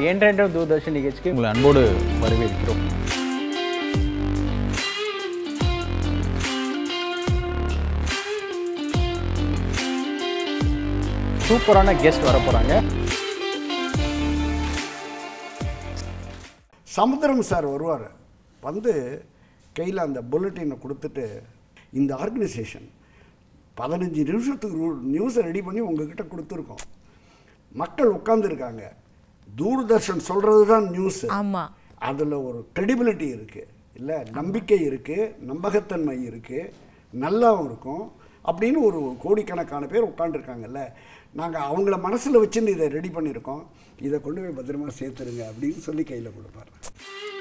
என்றென்றும் தூர்தர்ஷன் நிகழ்ச்சிக்கு உங்களை அன்போடு வரவேற்கிறோம் சூப்பரான கெஸ்ட் வர போகிறாங்க சமுத்திரம் சார் வருவார் வந்து கையில் அந்த புல்லட்டினை கொடுத்துட்டு இந்த ஆர்கனைசேஷன் பதினஞ்சு நிமிஷத்துக்கு நியூஸை ரெடி பண்ணி உங்ககிட்ட கொடுத்துருக்கோம் மக்கள் உட்காந்துருக்காங்க தூர்தர்ஷன் சொல்கிறது தான் நியூஸு ஆமா அதில் ஒரு credibility இருக்குது இல்லை நம்பிக்கை இருக்குது நம்பகத்தன்மை இருக்குது நல்லாவும் இருக்கும் அப்படின்னு ஒரு கோடிக்கணக்கான பேர் உட்காந்துருக்காங்கல்ல நாங்கள் அவங்கள மனசில் வச்சுன்னு இதை ரெடி பண்ணியிருக்கோம் இதை கொண்டு போய் பத்திரமா சேர்த்துருங்க அப்படின்னு சொல்லி கையில் கொடுப்பாரு